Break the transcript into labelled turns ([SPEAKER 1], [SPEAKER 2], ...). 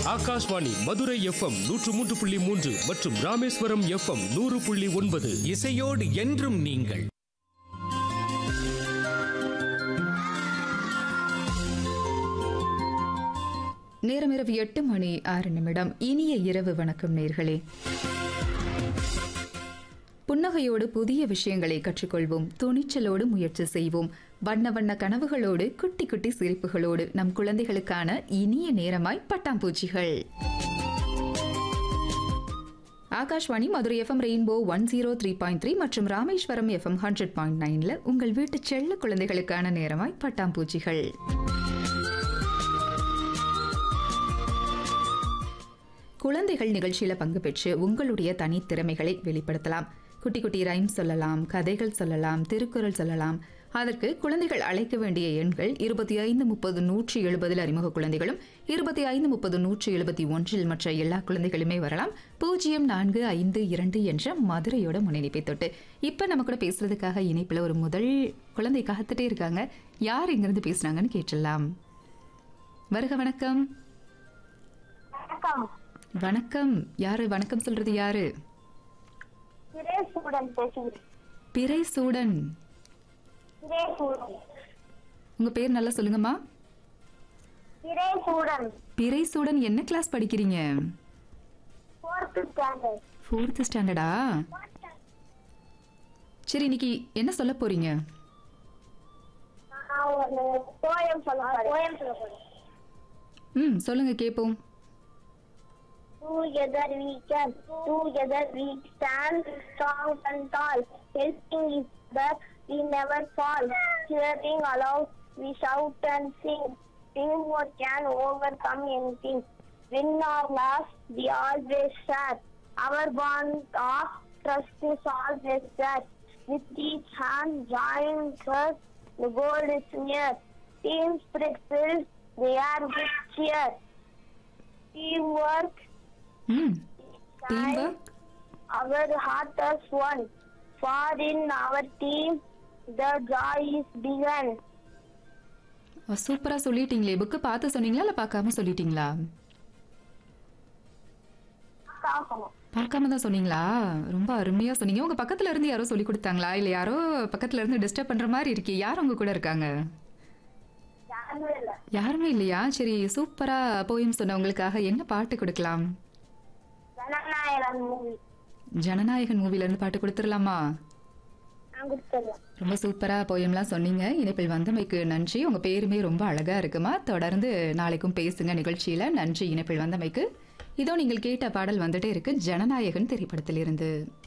[SPEAKER 1] Akashvani Madurai FM நூற்று மூன்று புள்ளி மூன்று மற்றும் ராமேஸ்வரம் எஃப்எம் நூறு புள்ளி ஒன்பது
[SPEAKER 2] இசையோடு என்றும் நீங்கள்
[SPEAKER 3] நேரம் இரவு எட்டு மணி ஆறு நிமிடம் இனிய இரவு வணக்கம் நேர்களே புன்னகையோடு புதிய விஷயங்களை கற்றுக்கொள்வோம் துணிச்சலோடு முயற்சி செய்வோம் வண்ண வண்ண கனவுகளோடு குட்டி குட்டி சிரிப்புகளோடு நம் குழந்தைகளுக்கான இனிய நேரமாய் பட்டாம்பூச்சிகள் Akashvani Madurai FM Rainbow one zero three point three மற்றும் ராமேஸ்வரம் எஃப்எம் ஹண்ட்ரட் பாயிண்ட் நைன்ல உங்கள் வீட்டு செல்ல குழந்தைகளுக்கான நேரமாய் பட்டாம்பூச்சிகள் குழந்தைகள் நிகழ்ச்சியில பங்கு பெற்று உங்களுடைய தனித்திறமைகளை வெளிப்படுத்தலாம் குட்டி குட்டி ரைம் சொல்லலாம் கதைகள் சொல்லலாம் திருக்குறள் சொல்லலாம் அதற்கு குழந்தைகள் அழைக்க வேண்டிய எண்கள் இருபத்தி ஐந்து முப்பது நூற்றி எழுபதில் அறிமுக குழந்தைகளும் இருபத்தி ஐந்து முப்பது நூற்றி எழுபத்தி ஒன்றில் மற்ற எல்லா குழந்தைகளுமே வரலாம் பூஜ்ஜியம் நான்கு ஐந்து இரண்டு என்ற மதுரையோட முன்னிணைப்பை தொட்டு இப்ப நம்ம கூட பேசுறதுக்காக இணைப்புல ஒரு முதல் குழந்தை காத்துட்டே இருக்காங்க யார் இங்கிருந்து பேசுனாங்கன்னு கேட்டுடலாம் வருக வணக்கம்
[SPEAKER 4] வணக்கம்
[SPEAKER 3] வணக்கம் யாரு வணக்கம் சொல்றது யாரு
[SPEAKER 4] சுரேஷுடன் பேசுகிறேன்
[SPEAKER 3] பிறை சூடன்
[SPEAKER 4] சுரேஷுடன்
[SPEAKER 3] உங்க பேர் நல்லா சொல்லுங்கம்மா
[SPEAKER 4] சுரேஷுடன்
[SPEAKER 3] பிறை சூடன் என்ன கிளாஸ் படிக்கிறீங்க
[SPEAKER 4] ஃபோர்த் ஸ்டாண்டர்ட்
[SPEAKER 3] ஃபோர்த் ஸ்டாண்டர்டா சரி இன்னைக்கு என்ன சொல்ல போறீங்க
[SPEAKER 4] நான் ஒரு போயம் சொல்ல போயம் சொல்ல போறேன்
[SPEAKER 3] ம் சொல்லுங்க கேட்போம்
[SPEAKER 4] Together we can, together we stand strong and tall. Helping is that we never fall. Cheering aloud, we shout and sing. Teamwork can overcome anything. Win or loss, we always share. Our bond of trust is always there. With each hand joined us, the goal is near. Team spirit fills the air with cheer. Teamwork
[SPEAKER 3] hmm teamwork
[SPEAKER 4] our heart is one. For in our team, the joy is begun.
[SPEAKER 3] சூப்பரா சொல்லிட்டீங்களே book பார்த்து சொன்னீங்களா இல்ல பார்க்காம சொல்லிட்டீங்களா
[SPEAKER 4] பார்க்கணும்.
[SPEAKER 3] பார்க்காம தான் சொன்னீங்களா ரொம்ப அருமையா சொன்னீங்க உங்க பக்கத்துல இருந்து யாரோ சொல்லி கொடுத்தாங்களா இல்ல யாரோ பக்கத்துல இருந்து டிஸ்டர்ப் பண்ற மாதிரி இருக்கே யார் உங்க கூட இருக்காங்க
[SPEAKER 4] யாருமே இல்ல.
[SPEAKER 3] யாருமே இல்லையா சரி சூப்பரா போயும் சொன்னவங்களுக்காக என்ன பாட்டு கொடுக்கலாம்
[SPEAKER 4] ஜனநாயகன் movie.
[SPEAKER 3] ஜனநாயகன் மூவில இருந்து பாட்டு கொடுத்துடலாமா
[SPEAKER 4] நான் கொடுத்துருவேன்.
[SPEAKER 3] ரொம்ப சூப்பரா போயம்லாம் சொன்னீங்க இணைப்பில் வந்தமைக்கு நன்றி உங்க பேருமே ரொம்ப அழகா இருக்குமா தொடர்ந்து நாளைக்கும் பேசுங்க நிகழ்ச்சியில நன்றி இணைப்பில் வந்தமைக்கு இதோ நீங்கள் கேட்ட பாடல் வந்துட்டே இருக்கு ஜனநாயகன் திரைப்படத்திலிருந்து